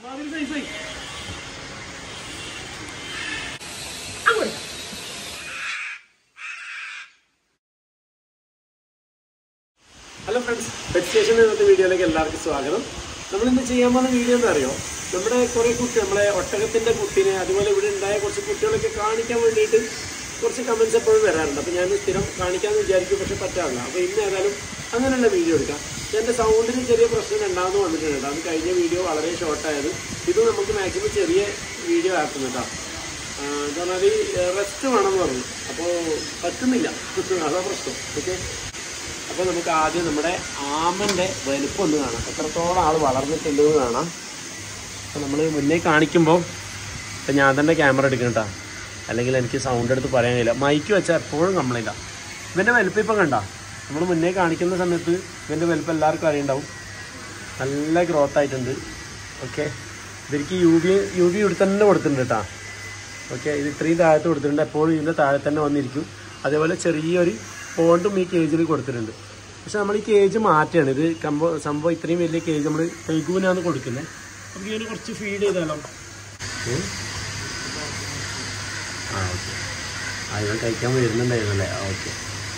മാതിരി സൈസായി hello friends pet station ഇന്നത്തെ വീഡിയോയിലേക്ക് എല്ലാവർക്കും സ്വാഗതം നമ്മൾ ഇന്ന് ചെയ്യാൻ പോകുന്ന വീഡിയോ എന്താ അറിയോ നമ്മുടെ കുറേ കുട്ടി നമ്മളെ ഒട്ടകത്തിന്റെ കുട്ടീനെ അതുപോലെ ഇവിടെ ഉണ്ടായ കുറച്ച് കുട്ടികളൊക്കെ കാണിക്കാൻ വേണ്ടിയിട്ട് കുറച്ച് കമന്റ്സ് എപ്പോഴും വരാറുണ്ട് അപ്പോൾ ഞാൻ സ്ഥിരം കാണിക്കാമെന്ന് വിചാരിക്കും പക്ഷെ പറ്റാറില്ല അപ്പോൾ ഇന്ന് ഏതായാലും അങ്ങനെയുള്ള വീഡിയോ എടുക്കാം എൻ്റെ സൗണ്ടിന് ചെറിയ പ്രശ്നം രണ്ടാമത് വന്നിട്ടുണ്ട് അത് കഴിഞ്ഞ വീഡിയോ വളരെ ഷോർട്ടായത് ഇത് നമുക്ക് മാക്സിമം ചെറിയ വീഡിയോ ആക്കുന്നു കേട്ടോ എന്താ പറഞ്ഞാൽ റെസ്റ്റ് വേണമെന്ന് പറഞ്ഞു അപ്പോൾ പറ്റുന്നില്ല അതാ പ്രശ്നം ഓക്കെ അപ്പോൾ നമുക്ക് ആദ്യം നമ്മുടെ ആമൻ്റെ വലുപ്പം ഒന്ന് കാണാം എത്രത്തോളം ആൾ വളർന്നിട്ടുണ്ട് എന്ന് കാണാം അപ്പോൾ നമ്മൾ മുന്നേ കാണിക്കുമ്പോൾ ഇപ്പം ഞാൻ തന്നെ ക്യാമറ എടുക്കണം കേട്ടോ അല്ലെങ്കിൽ എനിക്ക് സൗണ്ട് എടുത്ത് പറയാൻ കഴിയില്ല മൈക്ക് വെച്ചാൽ എപ്പോഴും കംപ്ലൈൻറ്റാ ഇവൻ്റെ വലുപ്പം ഇപ്പം കണ്ട നമ്മൾ മുന്നേ കാണിക്കുന്ന സമയത്ത് ഇവൻ്റെ വലുപ്പം എല്ലാവർക്കും അറിയുണ്ടാവും നല്ല ഗ്രോത്ത് ആയിട്ടുണ്ട് ഓക്കെ ഇവർക്ക് യു വി യു വി ഇവിടെ തന്നെ കൊടുത്തിട്ടുണ്ട് കേട്ടോ ഓക്കെ ഇത് ഇത്രയും താഴത്ത് കൊടുത്തിട്ടുണ്ട് എപ്പോഴും ഇതിൻ്റെ താഴെ തന്നെ വന്നിരിക്കും അതേപോലെ ചെറിയൊരു പോണ്ടും ഈ കേജിൽ കൊടുത്തിട്ടുണ്ട് പക്ഷെ നമ്മൾ ഈ കേജ് മാറ്റുകയാണ് ഇത് കമ്പോ സംഭവം ഇത്രയും വലിയ കേജ് നമ്മൾ തൈകൂനാണ് കൊടുക്കുന്നത് നമുക്ക് ഇതിന് കുറച്ച് ഫീഡ് ചെയ്താലോ ഉം. ആ ഓക്കെ ആ ഇവൻ കഴിക്കാൻ വരുന്നുണ്ടായിരുന്നല്ലേ ആ ഓക്കെ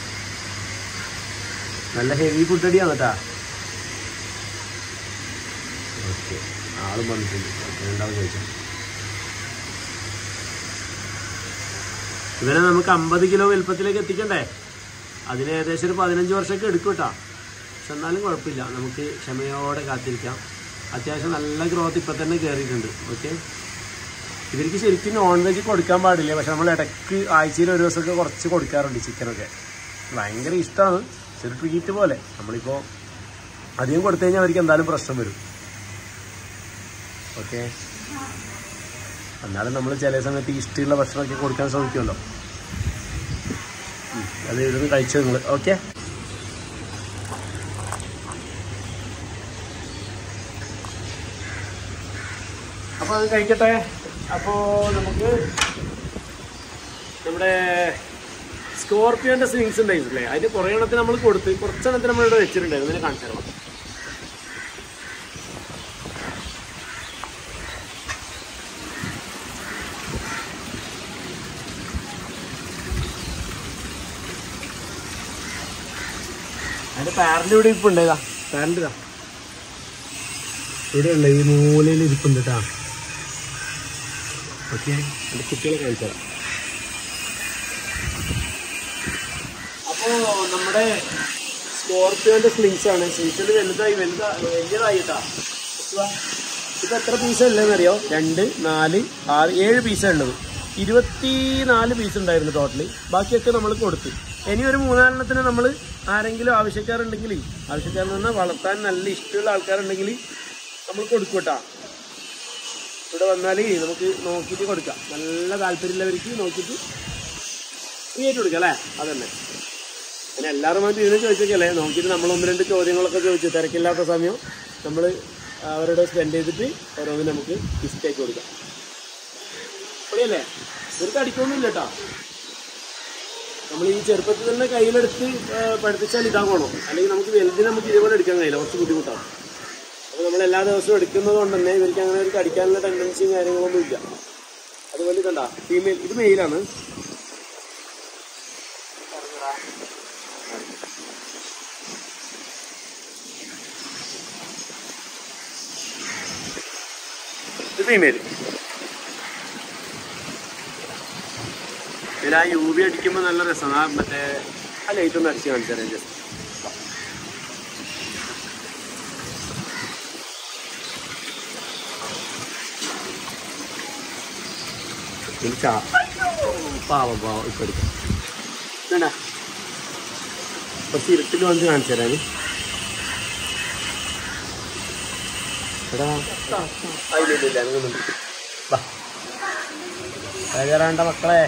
നല്ല ഹെവി ഫുഡ് അടിയാണ് കേട്ടാ ഓക്കെ ആളും വന്നിട്ടുണ്ട് ഓക്കെ രണ്ടാമത് കഴിച്ചു ഇവനെ നമുക്ക് അമ്പത് കിലോ വലുപ്പത്തിലേക്ക് എത്തിക്കണ്ടേ അതിന് ഏകദേശം ഒരു പതിനഞ്ച് വർഷമൊക്കെ എടുക്കും കേട്ടോ പക്ഷെ എന്നാലും കുഴപ്പമില്ല നമുക്ക് ക്ഷമയോടെ കാത്തിരിക്കാം അത്യാവശ്യം നല്ല ഗ്രോത്ത് ഇപ്പം തന്നെ കയറിയിട്ടുണ്ട് ഓക്കെ ഇവർക്ക് ശരിക്കും നോൺ വെജ് കൊടുക്കാൻ പാടില്ല പക്ഷെ നമ്മൾ ഇടയ്ക്ക് ആഴ്ചയിൽ ഒരു ദിവസമൊക്കെ കുറച്ച് കൊടുക്കാറുണ്ട് ചിക്കനൊക്കെ ഭയങ്കര ഇഷ്ടമാണ് ചെറു ട്രീറ്റ് പോലെ നമ്മളിപ്പോൾ അധികം കൊടുത്തു കഴിഞ്ഞാൽ അവർക്ക് എന്തായാലും പ്രശ്നം വരും ഓക്കെ എന്നാലും നമ്മൾ ചില സമയത്ത് ഇഷ്ടമുള്ള ഭക്ഷണമൊക്കെ കൊടുക്കാൻ ശ്രമിക്കുമല്ലോ ഉം, അത് ഇരുന്ന് കഴിച്ചു നിങ്ങൾ ഓക്കെ അപ്പോൾ അത് കഴിക്കട്ടെ അപ്പോൾ നമുക്ക് നമ്മുടെ സ്കോർപ്പിയോന്റെ സ്വിങ്സ് ഉണ്ടായിരുന്നില്ലേ അതിന് കുറേ എണ്ണത്തിന് നമ്മൾ കൊടുത്ത് കുറച്ചെണ്ണത്തിന് നമ്മൾ ഇവിടെ വെച്ചിട്ടുണ്ടായിരുന്നു ഇതിനെ കാണിച്ചു തരണം അതിന്റെ പാരന്റ് ഇവിടെ ഇരിപ്പുണ്ട് ഇതാ പാരന്റ് ഇതാ ഇവിടെ ഉണ്ട് ഈ മൂലയിൽ ഇരിപ്പുണ്ട് കേട്ടാ ഓക്കെ എൻ്റെ കുട്ടികളെ കാണിച്ചു തരാം അപ്പോ നമ്മുടെ സ്കോർപ്പിയോന്റെ സ്ലിങ്സ് ആണ് സ്ലിങ്സിൽ വലുതായി വലുതാ വലിയതായി കേട്ടാ ഇത് എത്ര പീസ് ഉള്ളതെന്നറിയോ രണ്ട് നാല് ആറ് ഏഴ് പീസാണ് ഉള്ളത് ഇരുപത്തി നാല് പീസ് ഉണ്ടായിരുന്നു ടോട്ടല് ബാക്കിയൊക്കെ നമ്മൾ കൊടുത്തു ഇനി ഒരു മൂന്നാലെണ്ണത്തിന് നമ്മൾ ആരെങ്കിലും ആവശ്യക്കാരുണ്ടെങ്കിൽ ആവശ്യക്കാരെന്ന് പറഞ്ഞാൽ വളർത്താൻ നല്ല ഇഷ്ടമുള്ള ആൾക്കാരുണ്ടെങ്കിൽ നമ്മൾ കൊടുക്കും കേട്ടാ ഇവിടെ വന്നാൽ നമുക്ക് നോക്കിയിട്ട് കൊടുക്കാം നല്ല താല്പര്യമുള്ളവർക്ക് നോക്കിയിട്ട് ഫ്രീ ആയിട്ട് കൊടുക്കാം അല്ലേ അതന്നെ പിന്നെ എല്ലാവരും വന്ന് ഇതിനെ ചോദിച്ചേക്കല്ലേ നോക്കിയിട്ട് നമ്മൾ ഒന്ന് രണ്ട് ചോദ്യങ്ങളൊക്കെ ചോദിച്ചു തിരക്കില്ലാത്ത സമയം നമ്മൾ അവരോട് സ്പെൻഡ് ചെയ്തിട്ട് ഓരോന്നും നമുക്ക് ഗിഫ്റ്റേക്ക് കൊടുക്കാം പൊളിയല്ലേ ഇവർക്ക് അടിക്കൊന്നുമില്ല കേട്ടോ നമ്മൾ ഈ ചെറുപ്പത്തിൽ തന്നെ കയ്യിലെടുത്ത് ആ, പഠിപ്പിച്ചാൽ ഇതാകണം അല്ലെങ്കിൽ നമുക്ക് വലുതിന് നമുക്ക് ഇതുപോലെ എടുക്കാൻ കഴിയില്ല കുറച്ച് ബുദ്ധിമുട്ടാണ് അപ്പോൾ നമ്മൾ എല്ലാ ദിവസവും എടുക്കുന്നത് കൊണ്ട് തന്നെ ഇവർക്ക് അങ്ങനെ ഒരു കടിക്കാനുള്ള ടെൻഡൻസിയും കാര്യങ്ങളൊന്നും ഇല്ല അതുപോലെ കണ്ട ഫീമെയിൽ ഇത് മെയിലാണ് ഇത് ഫീമെയിൽ ഇതിൽ ആ യു വി അടിക്കുമ്പോൾ നല്ല രസമാണ് ആ മറ്റേ ആ ലൈറ്റ് ഒന്ന് അടിച്ച് കാണിച്ചു തരാം ജസ്റ്റ് വിളിച്ചാ പാവം പാവം ഇപ്പം എടുക്കാം വേണ്ട കുറച്ച് ഇരുട്ടിൽ വന്ന് കാണിച്ചു തരാം എടാ ആ, ഇല്ല ഇല്ല ഇല്ല അങ്ങനൊന്നും വാ കയറാണ്ട മക്കളെ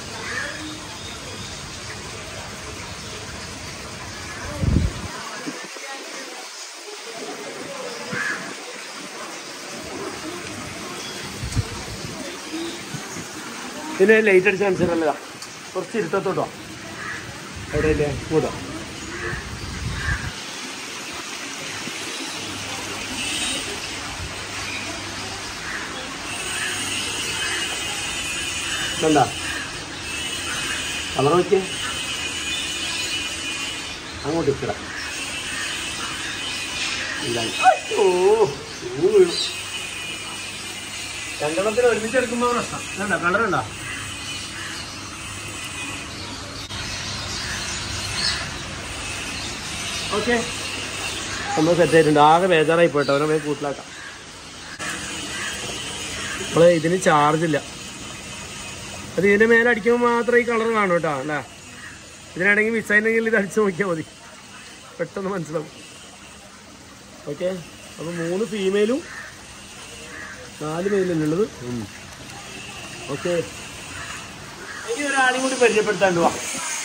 പിന്നെ ലൈറ്റ് അടിച്ച് കാണിച്ചാലല്ല കുറച്ച് ഇരുത്തത്തോട്ടോ എവിടെയില്ലേ ഇങ്ങോട്ടോ കണ്ട കളർ നോക്കിയേ അങ്ങോട്ട് ഇക്കട ഇതാണ് ഓ വീണു രണ്ടെണ്ണത്തിന് ഒരുമിച്ചെടുക്കുമ്പോൾ പ്രശ്നം കണ്ട കളർ ഉണ്ടോ ഓക്കെ നമ്മൾ സെറ്റ് ആയിട്ടുണ്ട് ആകെ ബേജാറായി പോട്ടെ അവരെ വേഗം കൂട്ടിലാക്കാം നമ്മൾ ഇതിന് ചാർജ് ഇല്ല അത് ഇതിന്റെ മേലെ അടിക്കുമ്പോൾ മാത്രമേ ഈ കളർ കാണൂ കേട്ടോ അല്ലേ ഇതിനാണെങ്കിൽ മിസ്സായിട്ടുണ്ടെങ്കിൽ ഇത് അടിച്ച് നോക്കിയാൽ മതി പെട്ടെന്ന് മനസ്സിലാവും ഓക്കെ അപ്പോൾ മൂന്ന് ഫീമെയിലും നാല് മെയിലുള്ളത് ഓക്കെ ഇനി ഒരാളെയും കൂടി പരിചയപ്പെടുത്താണ്ട് വാ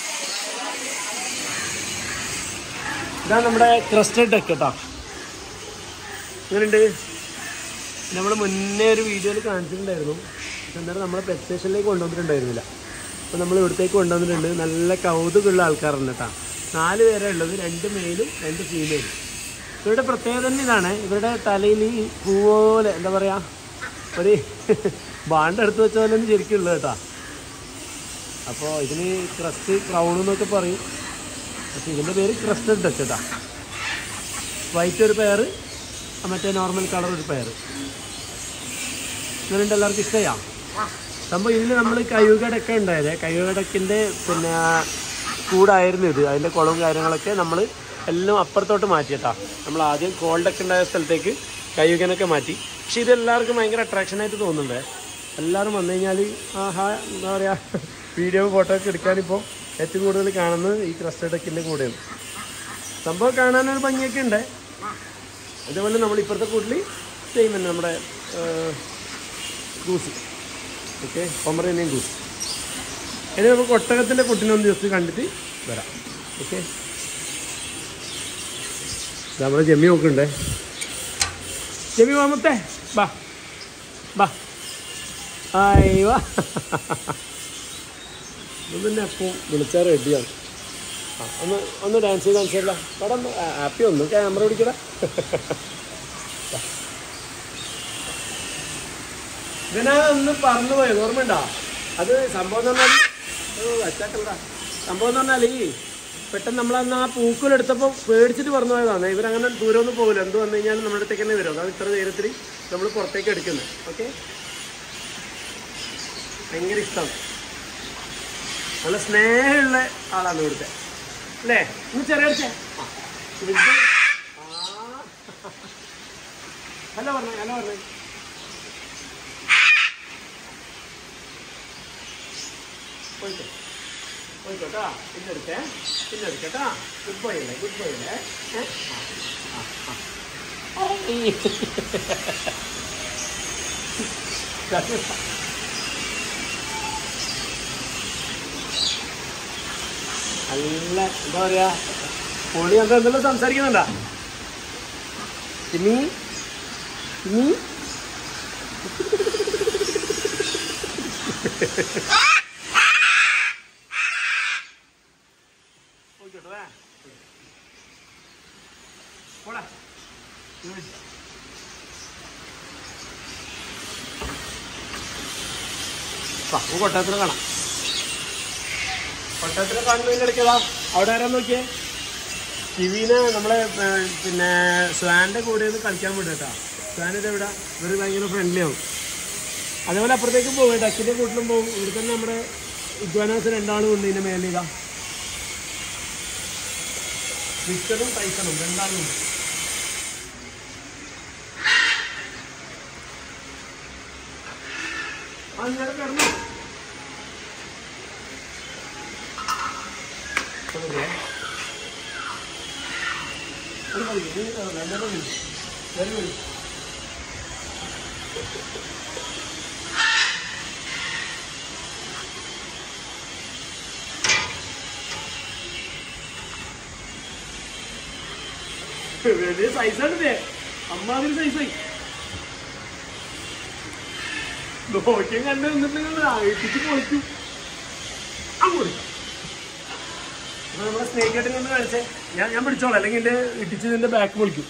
ഇതാണ് നമ്മുടെ ക്രസ്റ്റഡ് ഡെക്ക് കേട്ടോ ഇങ്ങനെയുണ്ട് നമ്മൾ മുന്നേ ഒരു വീഡിയോയിൽ കാണിച്ചിട്ടുണ്ടായിരുന്നു പക്ഷെ അന്നേരം നമ്മളെ പെറ്റ് സ്റ്റേഷനിലേക്ക് കൊണ്ടുവന്നിട്ടുണ്ടായിരുന്നില്ല അപ്പോൾ നമ്മൾ ഇവിടത്തേക്ക് കൊണ്ടുവന്നിട്ടുണ്ട് നല്ല കൗതുകമുള്ള ആൾക്കാരുണ്ട് കേട്ടോ നാല് പേരെ ഉള്ളത് രണ്ട് മെയിലും രണ്ട് ഫീമെയിലും ഇവരുടെ പ്രത്യേകത തന്നെ ഇതാണ് ഇവരുടെ തലയിൽ ഈ പൂ പോലെ എന്താ പറയുക ഒരു ബാണ്ട് എടുത്ത് വെച്ച പോലെ ഒന്നും ശരിക്കും ഉള്ളത് കേട്ടോ അപ്പോൾ ഇതിന് ക്രസ്റ്റ് ക്രൗൺ എന്നൊക്കെ പറയും പക്ഷെ ഇതിൻ്റെ പേര് ക്രസ്റ്റഡ് ഡക്ക് കേട്ടോ വൈറ്റ് ഒരു പെയർ മറ്റേ നോർമൽ കളർ ഒരു പെയർ ഇങ്ങനെയുണ്ട് എല്ലാവർക്കും ഇഷ്ടമാ സംഭവം ഇതിൽ നമ്മൾ കയ്യുകടക്ക ഉണ്ടായത് കയ്യുകടക്കിൻ്റെ പിന്നെ കൂടായിരുന്നു ഇത് അതിൻ്റെ കുളവും കാര്യങ്ങളൊക്കെ നമ്മൾ എല്ലാം അപ്പുറത്തോട്ട് മാറ്റിയിട്ടാ നമ്മൾ ആദ്യം കോൾഡൊക്കെ ഉണ്ടായ സ്ഥലത്തേക്ക് കയ്യുകനൊക്കെ മാറ്റി പക്ഷെ ഇത് എല്ലാവർക്കും ഭയങ്കര അട്രാക്ഷനായിട്ട് തോന്നുന്നുണ്ട് എല്ലാവരും വന്നു കഴിഞ്ഞാൽ ആഹാ എന്താ പറയുക വീഡിയോ ഫോട്ടോ ഒക്കെ എടുക്കാനിപ്പോൾ ഏറ്റവും കൂടുതൽ കാണുന്നത് ഈ ക്രസ്റ്റഡക്കിൻ്റെ കൂടെയാണ് സംഭവം കാണാനൊരു ഭംഗിയൊക്കെ ഉണ്ട് അതേപോലെ നമ്മൾ ഇപ്പുറത്തെ കൂട്ടിൽ സെയിം തന്നെ നമ്മുടെ ഗൂസ് ഓക്കെ പൊമറേനിയൻ ഗൂസ് ഇനി നമുക്ക് ഒട്ടകത്തിൻ്റെ കുട്ടിനൊന്ന് ജസ്റ്റ് കണ്ടിട്ട് വരാം ഓക്കെ നമ്മുടെ ജമ്മി നോക്കണ്ടേ ജമ്മി വാമത്തെ ബാ ബാ ആയി വാ പിന്നെ അപ്പോൾ വിളിച്ചാൽ റെഡിയാണ് ആ ഒന്ന് ഒന്ന് ഡാൻസ് ചെയ്ത് കാണിച്ചില്ല അവിടെ ഒന്ന് ഹാപ്പി ഒന്ന് ക്യാമറ പിടിക്കടാ ഇവനാ ഒന്ന് പറഞ്ഞു പോയത് ഓർമ്മയുണ്ടോ അത് സംഭവം എന്ന് പറഞ്ഞാൽ ഓ വച്ചാക്കണ്ട സംഭവം എന്ന് പറഞ്ഞാൽ ഈ പെട്ടെന്ന് നമ്മളന്ന് ആ പൂക്കലെടുത്തപ്പോൾ പേടിച്ചിട്ട് പറഞ്ഞു പോയതാണ് ഇവരങ്ങനെ ദൂരം ഒന്നും പോകില്ല എന്ത് വന്നു കഴിഞ്ഞാൽ നമ്മുടെ അടുത്തേക്ക് തന്നെ വരും അതാണ് ഇത്ര നേരത്തിൽ നമ്മൾ പുറത്തേക്ക് എടുക്കുന്നത് ഓക്കെ ഭയങ്കര ഇഷ്ടമാണ് നല്ല സ്നേഹമുള്ള ആളാണ് ഇവിടുത്തെ അല്ലേ ഒന്ന് ചെറിയ അടിച്ചേ ഹലോ പറഞ്ഞേ ഹലോ പറഞ്ഞേ പോയിക്കോ പോയിക്കോട്ടാ പിന്നെ എടുക്കേ പിന്നെ എടുക്കട്ടാ ഗുഡ് ബോയ് അല്ലേ ഗുഡ് ബോയ് അല്ലേ ഏ? ആ, ആ, ആ. ഐ. നല്ല എന്താ പറയാ പൊളി എന്താ എന്തെല്ലാം സംസാരിക്കുന്നുണ്ടാ ചിമ്മി ചിമ്മി പോയിക്കോട്ടെ വാ. പോടാ ഉം. വാ, നമുക്ക് കൊട്ടാരത്തിന് കാണാം കൊട്ടാരത്തിന് കാണുന്നതിൻ്റെ ഇടയ്ക്കതാ അവിടെ ആരാ നോക്കിയേ കിവീനെ നമ്മളെ ഏ, പിന്നെ സ്വാൻ്റെ കൂടെ ഒന്ന് കളിക്കാൻ വിടും കേട്ടോ സ്വാൻ ഇത് എവിടെ ഇവർ ഭയങ്കര ഫ്രണ്ട്ലി ആവും അതേപോലെ അപ്പുറത്തേക്കും പോകും ഡക്കിൻ്റെ കൂട്ടിലും പോകും ഇവിടെ തന്നെ നമ്മുടെ ഇഗ്വാനാസ് രണ്ടാളും ഉണ്ട് ഇതിൻ്റെ മേലെ ഇതാ വിക്ടറും ടൈസണും രണ്ടാളും ഉണ്ട് അങ്ങനെ കിടന്നു വെരി വെരി വലിയ സൈസാണ് ഇതേ അമ്മാതിരി സൈസായി നോക്കിയും കണ്ടു നിന്നിട്ടുണ്ടെങ്കിൽ അഴിപ്പിച്ച് പൊളിക്കും അങ്ങോട്ട് അപ്പൊ നമ്മുടെ സ്നേക്ക് ആയിട്ട് നിന്ന് കാണിച്ചേ ഞാൻ ഞാൻ പിടിച്ചോളാം അല്ലെങ്കിൽ എന്റെ ഇടിച്ച് ഇതിന്റെ ബാക്ക് പൊളിക്കും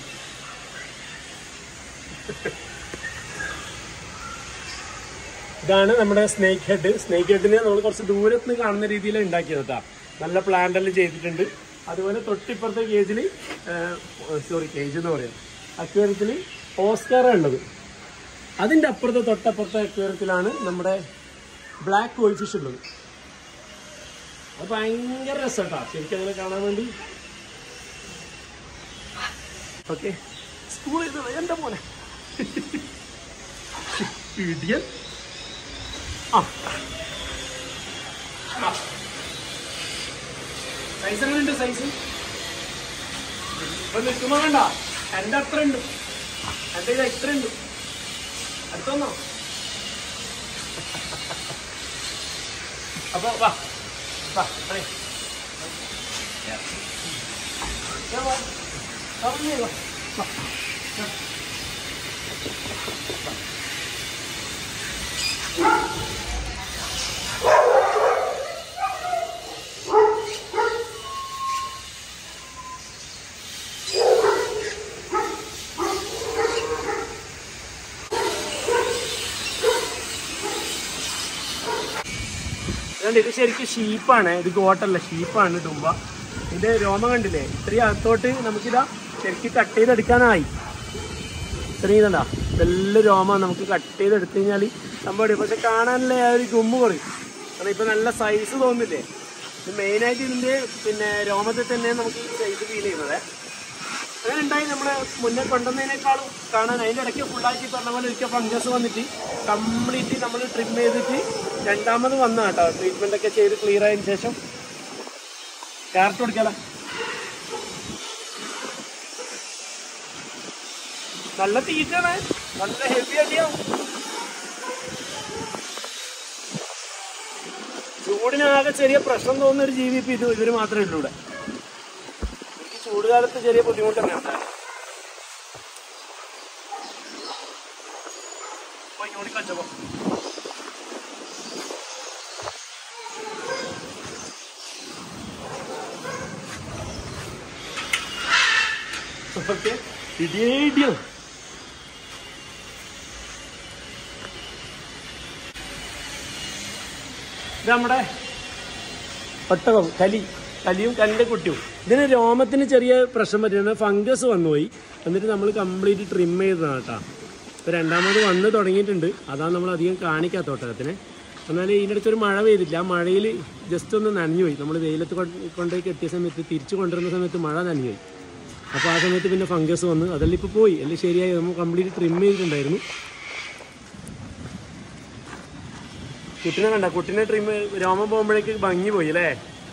ഇതാണ് നമ്മുടെ സ്നേക്ക് ഹെഡ് സ്നേക്ക് ഹെഡിനെ നമ്മൾ കുറച്ച് ദൂരത്ത് നിന്ന് കാണുന്ന രീതിയിൽ ഉണ്ടാക്കിയത് കേട്ടോ നല്ല പ്ലാന്റെല്ലാം ചെയ്തിട്ടുണ്ട് അതുപോലെ തൊട്ടിപ്പുറത്തെ കേജിൽ സോറി കേജ് എന്ന് പറയാം അക്വേറിയത്തിൽ ഓസ്കാറ ഉള്ളത് അതിൻ്റെ അപ്പുറത്തെ തൊട്ടപ്പുറത്തെ അക്വേറിയത്തിലാണ് നമ്മുടെ ബ്ലാക്ക് കോൾ ഫിഷ് ഉള്ളത് അത് ഭയങ്കര രസമാട്ടാ ശരിക്കും അങ്ങനെ കാണാൻ വേണ്ടി ഓക്കെ സ്കൂളിൽ നിന്ന് എൻ്റെ മോനെ ഇടിയൻ ആ സൈസ് എങ്ങനെയുണ്ട് സൈസ് ഇപ്പൊ നിൽക്കുമ്പോ കണ്ട എന്റെ അത്ര ഉണ്ട് എന്റെ ഇത് എത്ര ഉണ്ട് അടുത്തൊന്നോ അപ്പൊ വാ വാ അതെ വാ വാ വാ വാ അതുകൊണ്ട് ഇത് ശരിക്കും ഷീപ്പാണ് ഇത് ഗോട്ടല്ല ഷീപ്പാണ് ഡുമ്പ ഇതിന്റെ രോമം കണ്ടില്ലേ ഇത്രയും അകത്തോട്ട് നമുക്കിതാ ശരിക്കും കട്ട് ചെയ്തെടുക്കാനായി ഇത്രയും ഇതണ്ടാ ഇതെല്ലാം രോമം നമുക്ക് കട്ട് ചെയ്തെടുത്തു കഴിഞ്ഞാൽ സംഭവം പക്ഷെ കാണാനല്ലേ ആ ഒരു ഗുമ്മ് കുറയും കാരണം ഇപ്പൊ നല്ല സൈസ് തോന്നില്ലേ ഇത് മെയിനായിട്ട് ഇതിന്റെ പിന്നെ രോമത്തിൽ തന്നെ നമുക്ക് ഈ സൈസ് ഫീൽ ചെയ്യുന്നത് അങ്ങനെ ഉണ്ടായി നമ്മളെ മുന്നേ കൊണ്ടുവന്നതിനേക്കാളും കാണാൻ അതിൻ്റെ ഇടയ്ക്ക് ഫുള്ളാക്കി പറഞ്ഞ പോലെ ഒരിക്കൽ ഫംഗസ് വന്നിട്ട് കംപ്ലീറ്റ് നമ്മൾ ട്രിം ചെയ്തിട്ട് രണ്ടാമത് വന്ന കേട്ടോ ട്രീറ്റ്മെന്റ് ഒക്കെ ചെയ്ത് ക്ലിയർ ആയതിനു ശേഷം ക്യാരറ്റ് കൊടുക്കല നല്ല തീറ്റാണ് നല്ല ഹെവി അടിയാവും ചൂടിനാകെ ചെറിയ പ്രശ്നം തോന്നുന്ന ഒരു ജീവി ഇപ്പൊ ഇത് ഇവര് മാത്രമേ ഉള്ളൂ ഇവിടെ എനിക്ക് ചൂട് കാലത്ത് ചെറിയ ബുദ്ധിമുട്ട് തന്നെ ഉണ്ടായിരുന്നു പോയി ഓടിക്കളിച്ചപ്പോ ഓക്കെ ഇടിയേ ഇടിയോ ഇത് നമ്മുടെ ഒട്ടകം കലി കലിയും കലിൻ്റെ കുട്ടിയും ഇതിന് രോമത്തിന് ചെറിയ പ്രശ്നം പറ്റുന്നത് ഫംഗസ് വന്നുപോയി എന്നിട്ട് നമ്മൾ കംപ്ലീറ്റ് ട്രിം ചെയ്തതാണ് കേട്ടോ ഇപ്പോൾ രണ്ടാമത് വന്ന് തുടങ്ങിയിട്ടുണ്ട് അതാണ് നമ്മൾ അധികം കാണിക്കാത്ത ഒട്ടകത്തിന് എന്നാൽ ഇതിൻ്റെ അടുത്ത് ഒരു മഴ പെയ്തില്ല ആ മഴയിൽ ജസ്റ്റ് ഒന്ന് നനഞ്ഞു പോയി നമ്മൾ വെയിലത്ത് കൊണ്ട് കൊണ്ടുപോയി കെട്ടിയ സമയത്ത് തിരിച്ചു കൊണ്ടുവരുന്ന സമയത്ത് മഴ നനഞ്ഞു പോയി അപ്പോൾ ആ സമയത്ത് പിന്നെ ഫംഗസ് വന്ന് അതെല്ലാം ഇപ്പോൾ പോയി എല്ലാം ശരിയായി നമ്മൾ കംപ്ലീറ്റ് ട്രിം ചെയ്തിട്ടുണ്ടായിരുന്നു കുട്ടിനെ കണ്ട കുട്ടിനെ ട്രിം രോമം പോകുമ്പോഴേക്ക് ഭംഗി പോയി അല്ലേ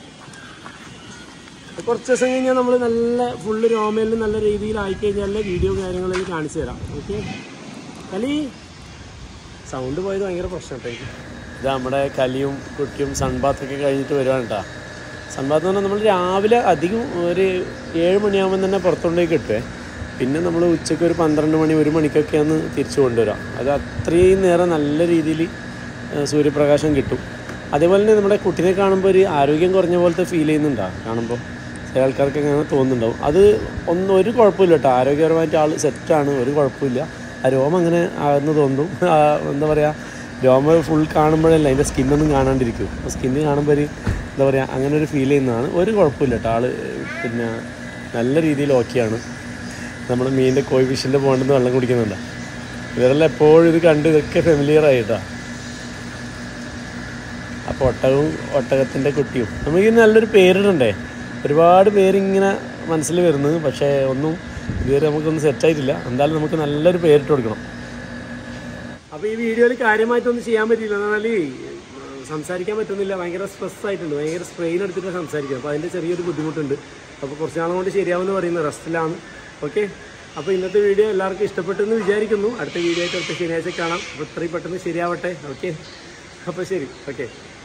കുറച്ച് ദിവസം കഴിഞ്ഞാൽ നമ്മൾ നല്ല ഫുള്ള് രോമയിൽ നല്ല രീതിയിൽ ആയിക്കഴിഞ്ഞാൽ വീഡിയോ കാര്യങ്ങളെല്ലാം കാണിച്ചു തരാം ഓക്കെ കലി സൗണ്ട് പോയത് ഭയങ്കര പ്രശ്നം കേട്ടോ എനിക്ക് ഇത് നമ്മുടെ കലിയും കുട്ടിയും സൺബാത്തൊക്കെ കഴിഞ്ഞിട്ട് വരുവാണ് കേട്ടോ സൺബാത്ത് എന്ന് പറഞ്ഞാൽ നമ്മൾ രാവിലെ അധികം ഒരു ഏഴ് മണിയാകുമ്പോൾ തന്നെ പുറത്തുകൊണ്ടേ കിട്ടുവേ പിന്നെ നമ്മൾ ഉച്ചയ്ക്ക് ഒരു പന്ത്രണ്ട് മണി ഒരു മണിക്കൊക്കെയാണ് തിരിച്ചു കൊണ്ടുവരാം അത് അത്രയും നേരം നല്ല രീതിയിൽ സൂര്യപ്രകാശം കിട്ടും അതേപോലെ തന്നെ നമ്മുടെ കുട്ടിനെ കാണുമ്പോൾ ഒരു ആരോഗ്യം കുറഞ്ഞ പോലത്തെ ഫീൽ ചെയ്യുന്നുണ്ടോ കാണുമ്പോൾ ചില ആൾക്കാർക്ക് അങ്ങനെ തോന്നുന്നുണ്ടാവും അത് ഒന്നും ഒരു കുഴപ്പമില്ല കേട്ടോ ആരോഗ്യപരമായിട്ട് ആൾ സെറ്റാണ് ഒരു കുഴപ്പമില്ല ആ രോമം അങ്ങനെ ആകുന്നു തോന്നും ആ, എന്താ പറയുക രോമം ഫുൾ കാണുമ്പോഴല്ല അതിൻ്റെ സ്കിന്നൊന്നും കാണാണ്ടിരിക്കും അപ്പോൾ സ്കിന്ന് കാണുമ്പോൾ ഒരു എന്താ പറയുക അങ്ങനെ ഒരു ഫീൽ ചെയ്യുന്നതാണ് ഒരു കുഴപ്പമില്ല കേട്ടോ ആൾ പിന്നെ നല്ല രീതിയിൽ ഓക്കെയാണ് നമ്മൾ മീനിൻ്റെ കോഴി ഫിഷിൻ്റെ പോകണ്ടെന്ന് വെള്ളം കുടിക്കുന്നുണ്ടോ ഇവരെല്ലാം എപ്പോഴും ഇത് കണ്ട് ഇതൊക്കെ ഫെമിലിയർ ആയിട്ടാ അപ്പോൾ ഒട്ടകവും ഒട്ടകത്തിൻ്റെ കുട്ടിയും നമുക്ക് ഇതിന് നല്ലൊരു പേരിടണ്ടേ ഒരുപാട് പേരിങ്ങനെ മനസ്സിൽ വരുന്നത് പക്ഷേ ഒന്നും ഇതുവരെ നമുക്കൊന്നും സെറ്റായിട്ടില്ല എന്തായാലും നമുക്ക് നല്ലൊരു പേരിട്ട് കൊടുക്കണം അപ്പോൾ ഈ വീഡിയോയിൽ കാര്യമായിട്ടൊന്നും ചെയ്യാൻ പറ്റിയില്ല എന്നാൽ സംസാരിക്കാൻ പറ്റുന്നില്ല ഭയങ്കര സ്ട്രെസ് ആയിട്ടുണ്ട് ഭയങ്കര സ്ട്രെയിൻ എടുത്തിട്ട് സംസാരിക്കുന്നത് അപ്പോൾ അതിൻ്റെ ചെറിയൊരു ബുദ്ധിമുട്ടുണ്ട് അപ്പോൾ കുറച്ച് നാളും കൊണ്ട് ശരിയാവുമെന്ന് പറയുന്നത് റെസ്റ്റിലാണ് ഓക്കെ അപ്പോൾ ഇന്നത്തെ വീഡിയോ എല്ലാവർക്കും ഇഷ്ടപ്പെട്ടെന്ന് വിചാരിക്കുന്നു അടുത്ത വീഡിയോ ആയിട്ട് അടുത്ത ശനിയാഴ്ച കാണാം അപ്പോൾ ഇത്രയും പെട്ടെന്ന് ശരിയാവട്ടെ ഓക്കെ അപ്പോൾ ശരി ഓക്കെ